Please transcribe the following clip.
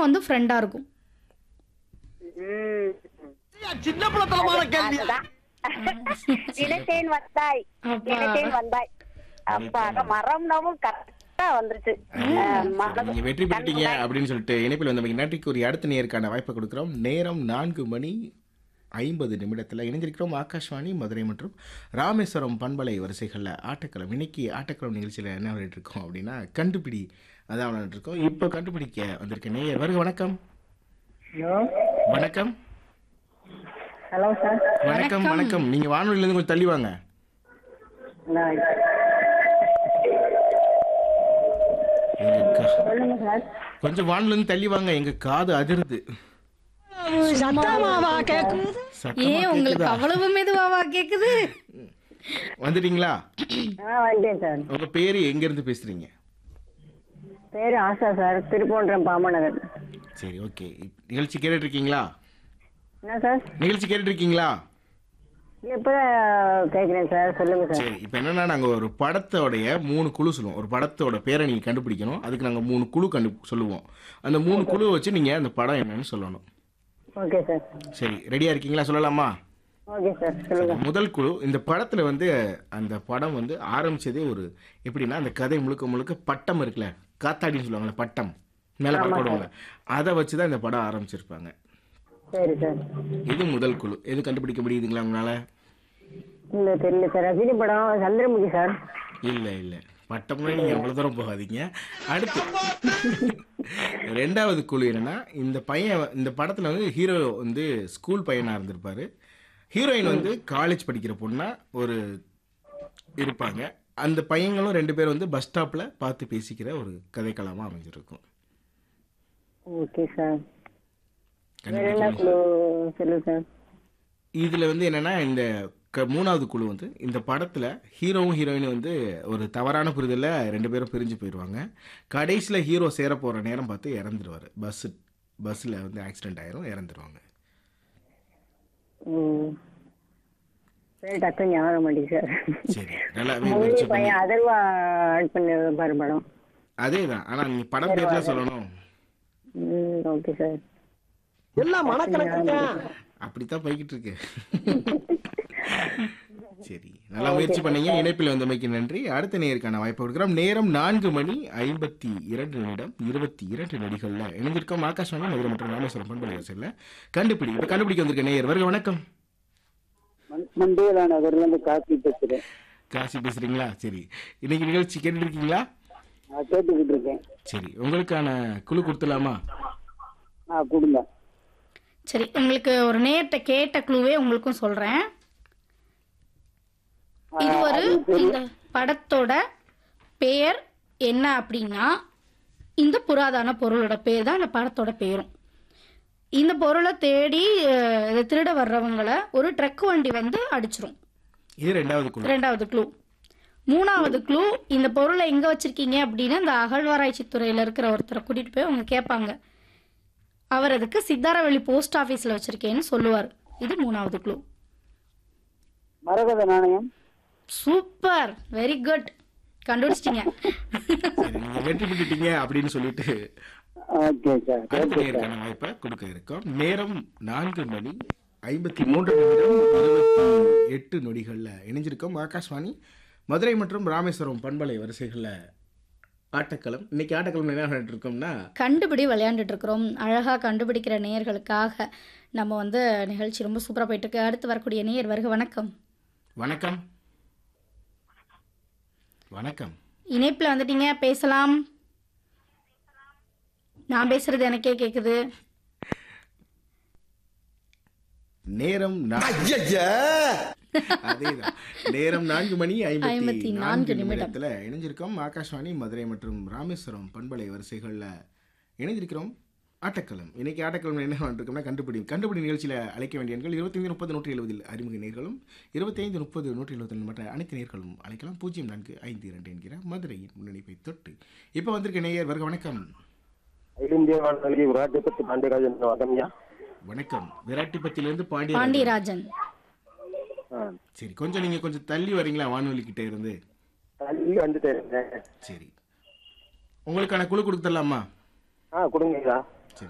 படம் வந்து ஃப்ரெண்டா இருக்கும் ம். சின்ன பிள்ளைத்தனமான கேள்வி அதுதான். நினைத்தேன் வந்தாய் அப்பா. நினைத்தேன் வந்தாய் அப்பா மரம்னாவும் கரெக்டா வந்துருச்சு அஹ், மனது- நீங்க வெற்றி பெற்றீங்க அப்படின்னு சொல்லிட்டு இணைப்பில் வந்தமைக்கு நன்றிக்கு ஒரு அடுத்த நேருக்கான வாய்ப்பை கொடுக்குறோம் நேரம் நான்கு மணி ஐம்பது நிமிடத்தில் இணைந்திருக்கிறோம் ஆகாஷ்வாணி மதுரை மற்றும் ராமேஸ்வரம் பண்பலை வரிசைகளில் ஆட்டக்களம் இன்னைக்கு ஆட்டக்களம் நிகழ்ச்சியில் என்ன விளையாட்டு இருக்கோம் அப்படின்னா கண்டுபிடி அதான் விளையாட்டு இருக்கோம் இப்போ கண்டுபிடிக்க வந்திருக்க நேயர் வருக வணக்கம் ஹலோ வணக்கம் ஹலோ சார் வணக்கம் வணக்கம் நீங்க வானொலியிலேருந்து கொஞ்சம் தள்ளி வாங்க நான் எங்க கா- சொல்லுங்க சார் கொஞ்சம் வானொலியிலேருந்து தள்ளி வாங்க எங்க காது அதிருது சத்தமாவா கேக்குது சத்தமா ஏன் உங்களுக்கு கேக்குதா? அவ்வளவு மெதுவாவா கேக்குது வந்துட்டீங்களா ஆ வந்தேன் சார் உங்க பேரு எங்க இருந்து பேசுறீங்க பேரு ஆசா சார் திருப்போன்றம் பாமநகர் சரி ஓகே நிகழ்ச்சி கேட்டுட்டு இருக்கீங்களா என்ன சார் நிகழ்ச்சி கேட்டுட்டு இருக்கீங்களா இப்பதான் கேட்குறேன் சார் சொல்லுங்க சார் சரி இப்போ என்னன்னா நாங்க ஒரு படத்தோடைய மூணு குழு சொல்லுவோம் ஒரு படத்தோட பேரை நீங்க கண்டுபிடிக்கணும் அதுக்கு நாங்க மூணு குழு கண்டு சொல்லுவோம் அந்த மூணு குழுவை வச்சு நீங்க அந்த படம் என்னன்னு சொல்லணும் ஓகே சார் சரி ரெடியா இருக்கீங்களா சொல்லலாமா ஓகே சார் சொல்லுங்க முதல் குழு இந்த படத்துல வந்து அந்த படம் வந்து ஆரம்பிச்சதே ஒரு எப்படின்னா அந்த கதை முழுக்க முழுக்க பட்டம் இருக்குல்ல காத்தாடின்னு சொல்லுவாங்கல்ல பட்டம் மேலே போடுவாங்க அதை வச்சு தான் இந்த படம் ஆரம்பிச்சிருப்பாங்க சரி சார் இது முதல் குழு எது கண்டுபிடிக்க முடியுதுங்களா உங்களால இல்ல தெரியல சார் ரஜினி படம் சந்திரமுகி சார் இல்ல இல்ல பட்டம்னா நீங்க அவ்வளவு தூரம் போகாதீங்க அடுத்து ரெண்டாவது குழு என்னன்னா இந்த பையன் இந்த படத்துல வந்து ஹீரோ வந்து ஸ்கூல் பையனா இருந்திருப்பாரு ஹீரோயின் வந்து காலேஜ் படிக்கிற பொண்ணா ஒரு இருப்பாங்க அந்த பையங்களும் ரெண்டு பேரும் வந்து பஸ் ஸ்டாப்ல பார்த்து பேசிக்கிற ஒரு கதைக்களமா அமைஞ்சிருக்கும் ஓகே சார் வேற கண்டுபிடிக்க என்ன குழு சொல்லுங்க சார் இதுல வந்து என்னன்னா இந்த க- மூணாவது குழு வந்து இந்த படத்துல ஹீரோவும் ஹீரோயினும் வந்து ஒரு தவறான புரிதல்ல ரெண்டு பேரும் பிரிஞ்சு போயிடுவாங்க கடைசியில ஹீரோ சேர போற நேரம் பார்த்து இறந்துருவாரு பஸ் பஸ்ல வந்து ஆக்சிடென்ட் ஆயிரும் இறந்துருவாங்க ம் சரி டக்கு ஞாபகம் மாட்டேங்குது சார் சரி நல்லாவே மூவி முயற்சி பண்ணி பையன் அதர்வா ஆட் பண்ண பாரு படம் அதே தான் ஆனா நீங்க படம் பேர்ல சொல்லணும் ம் ஓகே சார் எல்லாம் மனக்கணக்குங்க அப்படித்தான் போய்கிட்டு இருக்கு சரி நல்லா முயற்சி பண்ணீங்க இணைப்பில் வந்தமைக்கு நன்றி அடுத்த நேருக்கான வாய்ப்பு கொடுக்குறோம் நேரம் நான்கு மணி ஐம்பத்தி இரண்டு நிமிடம் இருபத்தி இரண்டு நொடிகள்ல இணைந்திருக்கோம் ஆகாஷ்வாணி மதுரை மற்றும் ராமேஸ்வரம் பண்பலை வரிசையில் கண்டுபிடி இப்போ கண்டுபிடிக்க வந்திருக்க நேயர் வருக வணக்கம் மண்டேல நகர்ல இருந்து காப்பி பேசுறேன் காசி பேசுறீங்களா சரி இன்னைக்கு நிகழ்ச்சி கேட்டுட்டு இருக்கீங்களா நான் கேட்டுக்கிட்டு இருக்கேன் சரி உங்களுக்கான குழு கொடுத்துலாமா ஆ கொடுங்க சரி உங்களுக்கு ஒரு நேர்ட்ட கேட்ட க்ளூவே உங்களுக்கும் சொல்றேன் இது ஒரு இந்த படத்தோட பெயர் என்ன அப்படின்னா இந்த புராதன பொருளோட பேர் தான் இந்த படத்தோட பேரும் இந்த பொருளை தேடி அஹ், இதை திருட வர்றவங்களை ஒரு ட்ரக் வண்டி வந்து அடிச்சிரும் இது ரெண்டாவது குழு ரெண்டாவது க்ளூ மூணாவது க்ளூ இந்த பொருளை எங்க வச்சிருக்கீங்க அப்படின்னு இந்த அகழ்வாராய்ச்சி துறையில இருக்கிற ஒருத்தரை கூட்டிட்டு போய் அவங்க கேட்பாங்க அவர் அதுக்கு சித்தாரவள்ளி போஸ்ட் ஆபீஸ்ல வச்சிருக்கேன்னு சொல்லுவார் இது மூணாவது க்ளூ மரகத நாணயம் சூப்பர் வெரி குட் கண்டுபிடிச்சிட்டீங்க சரி நீங்க வெற்றி பெற்றுட்டீங்க அப்படின்னு சொல்லிட்டு ஓகே சார் அடுத்த நேருக்கான வாய்ப்பை கொடுக்க இருக்கோம் நேரம் நான்கு மணி ஐம்பத்தி மூன்று நிமிடம் இருபத்தி எட்டு நொடிகள்ல இணைஞ்சிருக்கோம் ஆகாஷ்வாணி மதுரை மற்றும் ராமேஸ்வரம் பண்பலை வரிசைகள்ல ஆட்டக்களம் இன்னைக்கு ஆட்டக்களம் என்ன விளையாண்டுட்டு இருக்கோம்னா கண்டுபிடி விளையாண்டுட்டு இருக்கிறோம் அழகா கண்டுபிடிக்கிற நேயர்களுக்காக நம்ம வந்து நிகழ்ச்சி ரொம்ப சூப்பரா போயிட்டு இருக்கு அடுத்து வரக்கூடிய நேயர் வருக வணக்கம் வணக்கம் வணக்கம் இணைப்புல வந்துட்டீங்க பேசலாம் நான் பேசுறது எனக்கே கேக்குது நேரம் நா- அதேதான் நேரம் நான்கு மணி ஐம்பத்தி ஐம்பத்தி நான்கு நான்கு நிமிடம். நிமிடத்துல இணைஞ்சிருக்கோம் ஆகாஷ்வாணி மதுரை மற்றும் ராமேஸ்வரம் பண்பலை வரிசைகள்ல இணைஞ்சிருக்கிறோம் ஆட்டக்களம் இன்னைக்கு ஆட்டக்களம் என்ன பண்ணிருக்கோம்னா கண்டுபிடி கண்டுபிடி நிகழ்ச்சியில அழைக்க வேண்டிய எண்கள் இருபத்தைந்து முப்பது நூற்றி எழுபதில் அறிமுக நேர்களும் இருபத்தைந்து முப்பது நூற்றி எழுபத்தி மற்ற அனைத்து நேர்களும் அழைக்கலாம் பூஜ்ஜியம் நான்கு ஐந்து இரண்டு என்கிற மதுரையின் முன்னணிப்பை தொட்டு இப்போ வந்திருக்க நேயர் வருக வணக்கம் அகில இந்திய வானொலி விராட்டிப்பத்து பாண்டியராஜன் வணக்கம்யா வணக்கம் விராட்டிப்பத்திலிருந்து பாண்டிய பாண்டியராஜன் ஆ, சரி கொஞ்சம் நீங்க கொஞ்சம் தள்ளி வரீங்களா வானொலி கிட்ட இருந்து தள்ளி வந்துட்டேன் சரி உங்களுக்கான குழு கொடுத்துடலாமா ஆ கொடுங்கய்யா